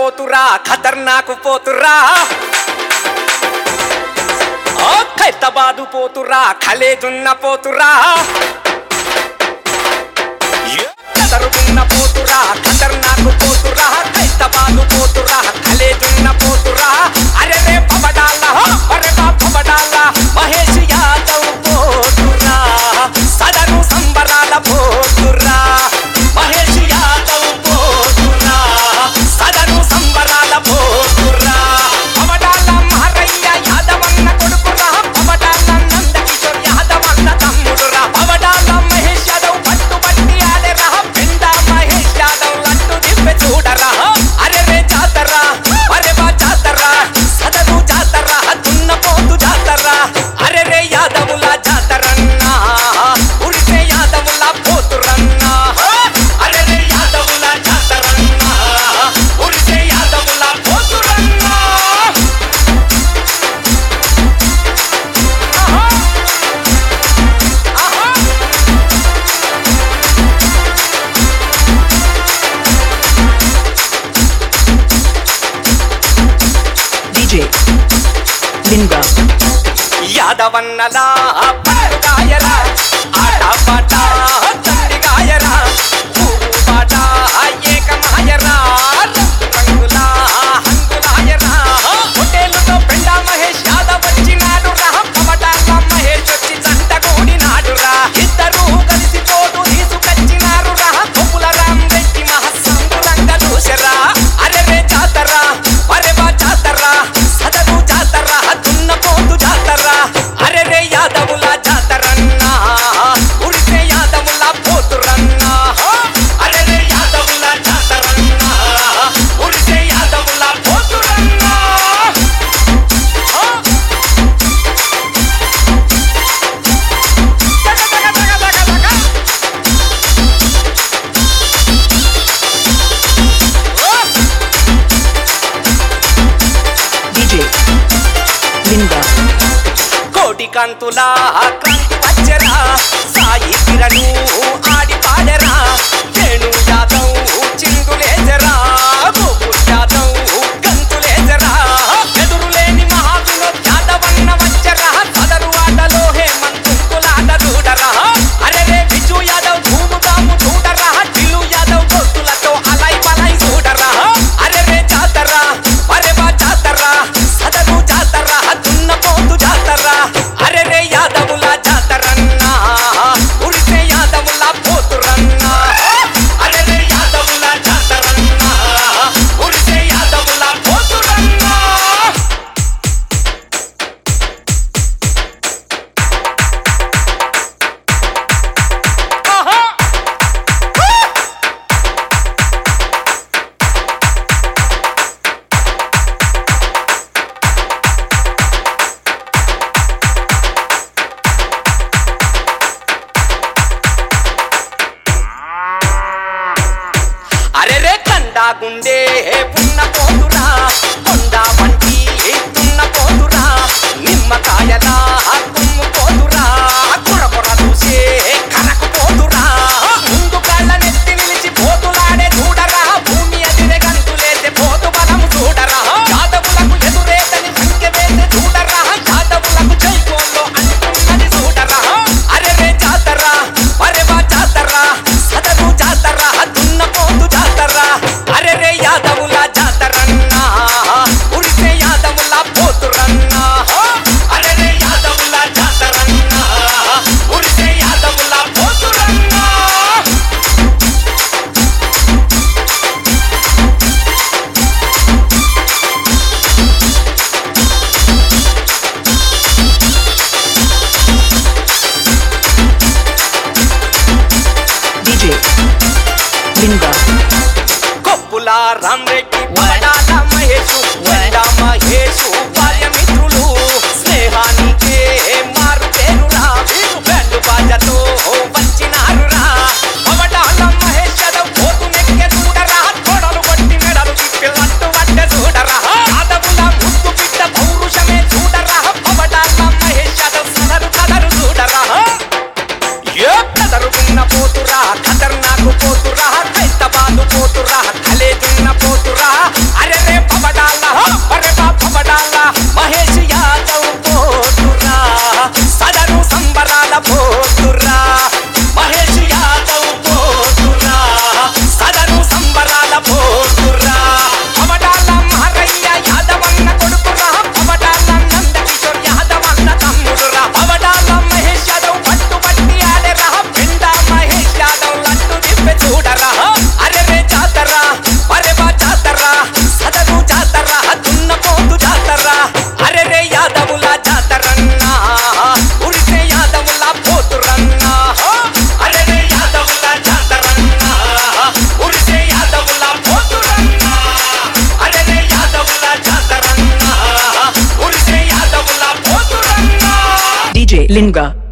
పోతురా ఖతర్నాకు పోతురా ఓ ఖైతబాదు పోతురా ఖలేదున్న పోతురా కదరుతున్న పోతురా ఖతర్నాకు పోతురా ఖైతబాదు పోతురా ఖలేదున్న పోతురా అరే రే పబడాల అరే బా పబడాల మహేష్ యాదవ్ పోతురా సదరు సంబరాల పోతురా మహేష్ యాదవ్ పోతురా సదరు సంబరాల పోతురా పబడాల మహరయ్య యాదవన్న కొడుకురా పబడాల నందకిషోర్ యాదవన్న తమ్ముడురా పబడాల మహేష్ యాదవ్ పట్టు పట్టి ఆడేరా పెండ మహేష్ యాదవ్ లట్టు దిప్పి చూడరా అరే రే జాతరా అరే బా జాతరా సదరు జాతరా దున్న పోతు జాతరా అరే రే యాదవుల జాతరన్నా ఉడిసే యాదవుల పోతురన్నా అరే రే యాదవుల జాతరన్నా ఉడిసే యాదవుల పోతురన్నా ఆహా ఆహా DJ Linda యాదవన్నలా పాటగాయరా ఆట పాట చండిగాయరా ఊరు పాట ఏకమాయరా రంగుల హంగులాయరా హోటేలుతో పెండ మహేష్ యాదవ్ వచ్చినాడు రా పవటాల మహేష్ వచ్చి జంట కూడినాడు రా ఇద్దరు కలిసి తోడు తీసుకొచ్చినారు రా కొప్పుల రామ్ రెడ్డి మహస్సంగులంగా చూసరా అరే రే జాతరా అరే బా జాతరా సదరు జాతరా దున్న పోతు జాతరా అరే రే యాదవుల జాతరన్నా ఉడిసే యాదవుల పోతురన్నా అరే రే యాదవుల జాతరన్నా ఉడిసే యాదవుల పోతురన్నా తగ తగ తగ తగ తగ DJ Linda కోటి కంతుల క్రాంతి వచ్చరా సాయి కిరణు ఆడి పాడరా వేణు యాదవ్ చిందులేజరా గోకుల్ యాదవ్ గంతులేజరా ఎదురులేని మహావినోద్ యాదవ్ అన్న వచ్చరా సదరు ఆటలో హేమంతులాట చూడరా అరే రే బిజు యాదవ్ ధూముదాము చూడరా టిల్లు యాదవ్ గొంతులతో అలై బలై చూడరా అరే రే జాతరా అరే బా జాతరా సదరు జాతరా దున్న పోతు జాతరా అరే రే యాదవుల జాతరన్నా ఉడిసే యాదవుల పోతురన్నా అరే రే యాదవుల జాతరన్నా ఉడిసే యాదవుల పోతురన్నా ఆహా అరే రే కండా గుండె పున్న పోతురా కొండ వంటి తున్న పోతురా నిమ్మకాయలా కుమ్ము పోతురా కుర కుర చూసే కనకు పోతురా ముందు కళ్ళ నెత్తి నిలిచి పోతులాడే చూడరా భూమి ఎదిరే గంతులేసే పోతు బలం చూడరా యాదవులకు ఎదురేతని సంఖ్య వేసే చూడరా యాదవులకు జైకోల్లో అంటున్నది చూడరా అరే రే జాతరా అరే బా జాతరా సదరు జాతరా దున్న పోతు జాతరా అరే రే యాదవుల జాతరన్నా ఉడిసే యాదవుల పోతురన్నా అరే రే యాదవుల జాతరన్నా ఉడిసే యాదవుల పోతురన్నా DJ Linda కొప్పుల రామరెడ్డి వడాల మహేషు వడ్డ మహేషు భార్య మిత్రులు స్నేహానికే మారు పేరురా వీరు బ్యాండ్ బాజతో వచ్చినారురా వడాల మహేష్ యాదవ్ పోతు నెక్కె చూడరా తొడలు కొట్టి మెడలు తిప్పి లట్టు వడ్డ చూడరా యాదవుల ముద్దు బిడ్డ పౌరుషమే చూడరా వడాల మహేష్ యాదవ్ సదరు కదరు చూడరా ఏ కదరుకున్న పోతురా ఖతర్నాకు పోతురా కైతబాదు పోతురా కలేదున్న పోతురా అరే Linga